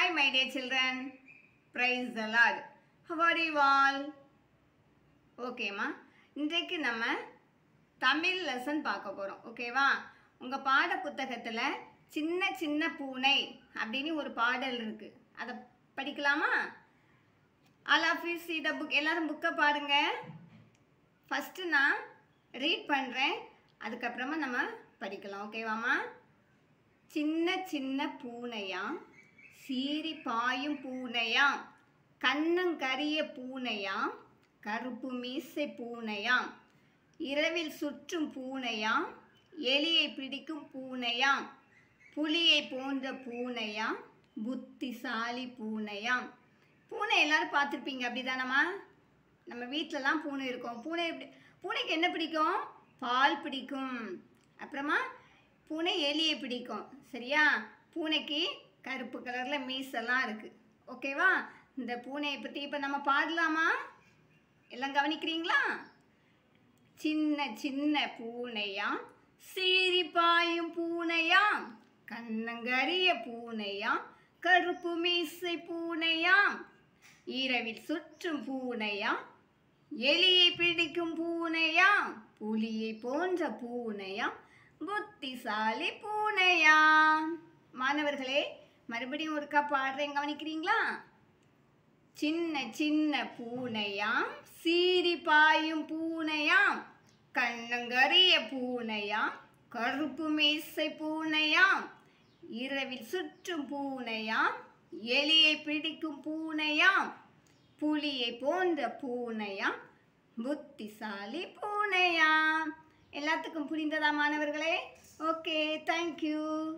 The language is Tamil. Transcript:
Hi, my dear children. Praise the Lord. How are you all? ஓகேம்மா இன்றைக்கு நம்ம தமிழ் லெசன் பார்க்க போகிறோம் ஓகேவா உங்கள் பாட புத்தகத்தில் சின்ன சின்ன பூனை அப்படின்னு ஒரு பாடல் இருக்குது அதை படிக்கலாமா all of you see the book எல்லாரும் புக்கை பாருங்க ஃபஸ்ட்டு நான் ரீட் பண்ணுறேன் அதுக்கப்புறமா நம்ம படிக்கலாம் ஓகேவாம்மா சின்ன சின்ன பூனையாம் சீறி பாயும் பூனையாம் கண்ணங்கரிய பூனையாம் கருப்பு மீசை பூனையாம் இரவில் சுற்றும் பூனையாம் எலியை பிடிக்கும் பூனையாம் புலியை போன்ற பூனையாம் புத்திசாலி பூனையாம் பூனை எல்லாரும் பார்த்துருப்பீங்க அப்படிதானம்மா நம்ம வீட்டிலலாம் பூனை இருக்கும் பூனை எப்படி பூனைக்கு என்ன பிடிக்கும் பால் பிடிக்கும் அப்புறமா பூனை எலியை பிடிக்கும் சரியா பூனைக்கு கருப்பு கலரில் மீசெல்லாம் இருக்குது ஓகேவா இந்த பூனையை பற்றி இப்போ நம்ம பாடலாமா எல்லாம் கவனிக்கிறீங்களா சின்ன சின்ன பூனையாம் சீறி பாயும் பூனையாம் கண்ணங்கரிய பூனையாம் கருப்பு மீசை பூனையாம் இரவில் சுற்றும் பூனையாம் எலியை பிடிக்கும் பூனையாம் புலியை போன்ற பூனையாம் புத்திசாலி பூனையாம் மாணவர்களே மறுபடியும் ஒருக்கா பாடுறேன் கவனிக்கிறீங்களா சின்ன சின்ன பூனையாம் சீறி பாயும் பூனையாம் கண்ணங்கரிய பூனையாம் கருப்பு மீசை பூனையாம் இரவில் சுற்றும் பூனையாம் எலியை பிடிக்கும் பூனையாம் புலியை போன்ற பூனையாம் புத்திசாலி பூனையாம் எல்லாத்துக்கும் புரிந்ததா மாணவர்களே ஓகே தேங்க்யூ